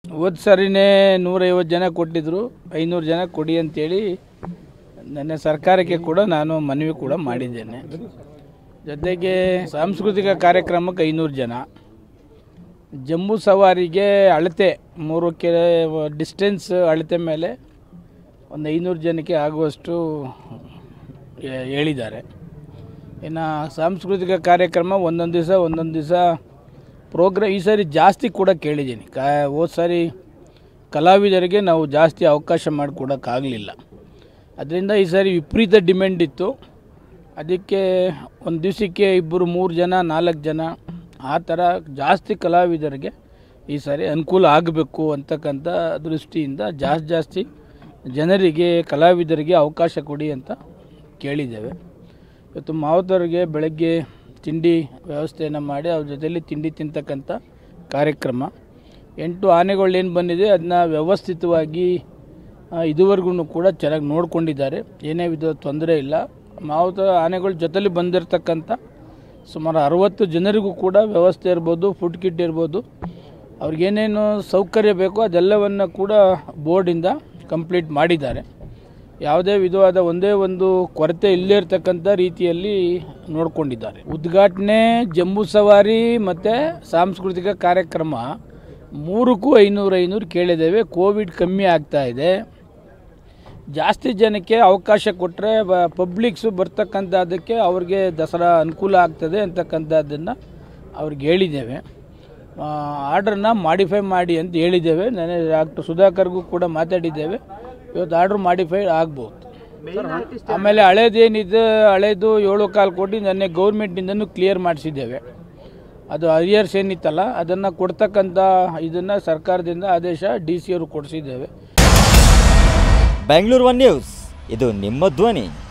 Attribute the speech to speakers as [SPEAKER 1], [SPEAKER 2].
[SPEAKER 1] ಹೋದ ಸರಿನೇ ನೂರೈವತ್ತು ಜನ ಕೊಟ್ಟಿದ್ದರು ಐನೂರು ಜನ ಕೊಡಿ ಅಂತೇಳಿ ನನ್ನ ಸರ್ಕಾರಕ್ಕೆ ಕೂಡ ನಾನು ಮನವಿ ಕೂಡ ಮಾಡಿದ್ದೇನೆ ಜೊತೆಗೆ ಸಾಂಸ್ಕೃತಿಕ ಕಾರ್ಯಕ್ರಮಕ್ಕೆ ಐನೂರು ಜನ ಜಂಬೂ ಸವಾರಿಗೆ ಅಳತೆ ಮೂರು ಕೆ ಡಿಸ್ಟೆನ್ಸ್ ಅಳತೆ ಮೇಲೆ ಒಂದು ಐನೂರು ಜನಕ್ಕೆ ಆಗುವಷ್ಟು ಹೇ- ಹೇಳಿದ್ದಾರೆ ಇನ್ನು ಸಾಂಸ್ಕೃತಿಕ ಕಾರ್ಯಕ್ರಮ ಒಂದೊಂದು ದಿವಸ ಒಂದೊಂದು ದಿವಸ ಪ್ರೋಗ್ರಾಮ್ ಈ ಸಾರಿ ಜಾಸ್ತಿ ಕೂಡ ಕೇಳಿದ್ದೀನಿ ಕಾ ಹೋದ ಸಾರಿ ಕಲಾವಿದರಿಗೆ ನಾವು ಜಾಸ್ತಿ ಅವಕಾಶ ಮಾಡಿಕೊಡೋಕ್ಕಾಗಲಿಲ್ಲ ಅದರಿಂದ ಈ ಸಾರಿ ವಿಪರೀತ ಡಿಮ್ಯಾಂಡ್ ಇತ್ತು ಅದಕ್ಕೆ ಒಂದು ದಿವಸಕ್ಕೆ ಇಬ್ಬರು ಮೂರು ಜನ ನಾಲ್ಕು ಜನ ಆ ಥರ ಜಾಸ್ತಿ ಕಲಾವಿದರಿಗೆ ಈ ಸಾರಿ ಅನುಕೂಲ ಆಗಬೇಕು ಅಂತಕ್ಕಂಥ ದೃಷ್ಟಿಯಿಂದ ಜಾಸ್ತಿ ಜಾಸ್ತಿ ಜನರಿಗೆ ಕಲಾವಿದರಿಗೆ ಅವಕಾಶ ಕೊಡಿ ಅಂತ ಕೇಳಿದ್ದೇವೆ ಇವತ್ತು ಮಾವತವ್ರಿಗೆ ಬೆಳಗ್ಗೆ ತಿಂಡಿ ವ್ಯವಸ್ಥೆಯನ್ನು ಮಾಡಿ ಅವ್ರ ಜೊತೆಯಲ್ಲಿ ತಿಂಡಿ ತಿಂತಕ್ಕಂಥ ಕಾರ್ಯಕ್ರಮ ಎಂಟು ಆನೆಗಳು ಏನು ಬಂದಿದೆ ಅದನ್ನ ವ್ಯವಸ್ಥಿತವಾಗಿ ಆ, ಇದುವರೆಗೂ ಕೂಡ ಚೆನ್ನಾಗಿ ನೋಡ್ಕೊಂಡಿದ್ದಾರೆ ಏನೇ ವಿಧ ತೊಂದರೆ ಇಲ್ಲ ಮಾವುತ ಆನೆಗಳ ಜೊತೆಲಿ ಬಂದಿರತಕ್ಕಂಥ ಸುಮಾರು ಅರವತ್ತು ಜನರಿಗೂ ಕೂಡ ವ್ಯವಸ್ಥೆ ಇರ್ಬೋದು ಫುಡ್ ಕಿಟ್ ಇರ್ಬೋದು ಅವ್ರಿಗೇನೇನು ಸೌಕರ್ಯ ಬೇಕೋ ಅದೆಲ್ಲವನ್ನು ಕೂಡ ಬೋರ್ಡಿಂದ ಕಂಪ್ಲೀಟ್ ಮಾಡಿದ್ದಾರೆ ಯಾವುದೇ ವಿಧವಾದ ಒಂದೇ ಒಂದು ಕೊರತೆ ಇಲ್ಲೇ ಇರತಕ್ಕಂಥ ರೀತಿಯಲ್ಲಿ ನೋಡಿಕೊಂಡಿದ್ದಾರೆ ಉದ್ಘಾಟನೆ ಜಂಬೂ ಸವಾರಿ ಮತ್ತು ಸಾಂಸ್ಕೃತಿಕ ಕಾರ್ಯಕ್ರಮ ಮೂರಕ್ಕೂ ಐನೂರು ಐನೂರು ಕೇಳಿದ್ದೇವೆ ಕೋವಿಡ್ ಕಮ್ಮಿ ಆಗ್ತಾ ಇದೆ ಜಾಸ್ತಿ ಜನಕ್ಕೆ ಅವಕಾಶ ಕೊಟ್ಟರೆ ಪಬ್ಲಿಕ್ಸು ಬರ್ತಕ್ಕಂಥದ್ದಕ್ಕೆ ಅವ್ರಿಗೆ ದಸರಾ ಅನುಕೂಲ ಆಗ್ತದೆ ಅಂತಕ್ಕಂಥದ್ದನ್ನು ಅವ್ರಿಗೆ ಹೇಳಿದ್ದೇವೆ ಆರ್ಡ್ರನ್ನ ಮಾಡಿಫೈ ಮಾಡಿ ಅಂತ ಹೇಳಿದ್ದೇವೆ ನೆನೆ ಡಾಕ್ಟರ್ ಸುಧಾಕರ್ಗೂ ಕೂಡ ಮಾತಾಡಿದ್ದೇವೆ ಇವತ್ತು ಆರ್ಡ್ರ್ ಮಾಡಿಫೈ ಆಗ್ಬೋದು ಆಮೇಲೆ ಹಳೇದೇನಿದೆ ಹಳೇದು ಏಳು ಕಾಲು ಕೋಟಿ ನೆನ್ನೆ ಗೌರ್ಮೆಂಟಿಂದನೂ ಕ್ಲಿಯರ್ ಮಾಡಿಸಿದ್ದೇವೆ ಅದು ಅರಿಯರ್ಸ್ ಏನಿತ್ತಲ್ಲ ಅದನ್ನು ಕೊಡ್ತಕ್ಕಂಥ ಇದನ್ನು ಸರ್ಕಾರದಿಂದ ಆದೇಶ ಡಿ ಸಿ ಅವರು ಕೊಡಿಸಿದ್ದೇವೆ
[SPEAKER 2] ಬೆಂಗಳೂರು ಒನ್ ನ್ಯೂಸ್ ಇದು ನಿಮ್ಮ ಧ್ವನಿ